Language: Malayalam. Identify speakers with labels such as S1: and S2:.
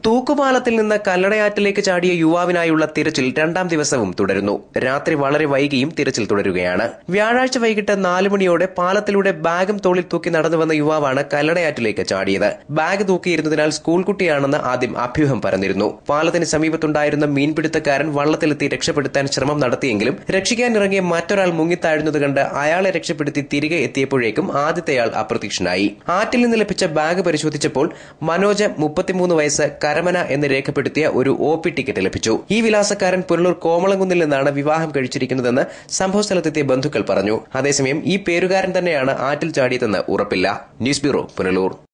S1: തൂക്കുപാലത്തിൽ നിന്ന് കല്ലടയാറ്റിലേക്ക് ചാടിയ യുവാവിനായുള്ള തിരച്ചിൽ രണ്ടാം ദിവസവും തുടരുന്നു രാത്രി വളരെ വൈകിയും തിരച്ചിൽ തുടരുകയാണ് വ്യാഴാഴ്ച വൈകിട്ട് നാല് മണിയോടെ പാലത്തിലൂടെ ബാഗും തോളിൽ തൂക്കി നടന്നു വന്ന യുവാവാണ് കല്ലടയാറ്റിലേക്ക് ചാടിയത് ബാഗ് തൂക്കിയിരുന്നതിനാൽ സ്കൂൾ കുട്ടിയാണെന്ന് ആദ്യം അഭ്യൂഹം പറഞ്ഞിരുന്നു പാലത്തിന് സമീപത്തുണ്ടായിരുന്ന മീൻപിടുത്തക്കാരൻ വള്ളത്തിലെത്തി രക്ഷപ്പെടുത്താൻ ശ്രമം നടത്തിയെങ്കിലും രക്ഷിക്കാനിറങ്ങിയ മറ്റൊരാൾ മുങ്ങിത്താഴുന്നത് കണ്ട് അയാളെ രക്ഷപ്പെടുത്തി തിരികെ എത്തിയപ്പോഴേക്കും ആദ്യത്തെയാൾ അപ്രത്യക്ഷനായി ആറ്റിൽ നിന്ന് ലഭിച്ച ബാഗ് പരിശോധിച്ചപ്പോൾ മനോജ് മുപ്പത്തിമൂന്ന് വയസ്സ് കരമന എന്ന് രേഖപ്പെടുത്തിയ ഒരു ഒ പി ടിക്കറ്റ് ലഭിച്ചു ഈ വിലാസക്കാരൻ പുനലൂർ കോമളംകുന്നിൽ നിന്നാണ് വിവാഹം കഴിച്ചിരിക്കുന്നതെന്ന് സംഭവസ്ഥലത്തെത്തിയ ബന്ധുക്കൾ പറഞ്ഞു അതേസമയം ഈ പേരുകാരൻ തന്നെയാണ് ആറ്റിൽ ചാടിയതെന്ന് ഉറപ്പില്ല ന്യൂസ് ബ്യൂറോ പുനലൂർ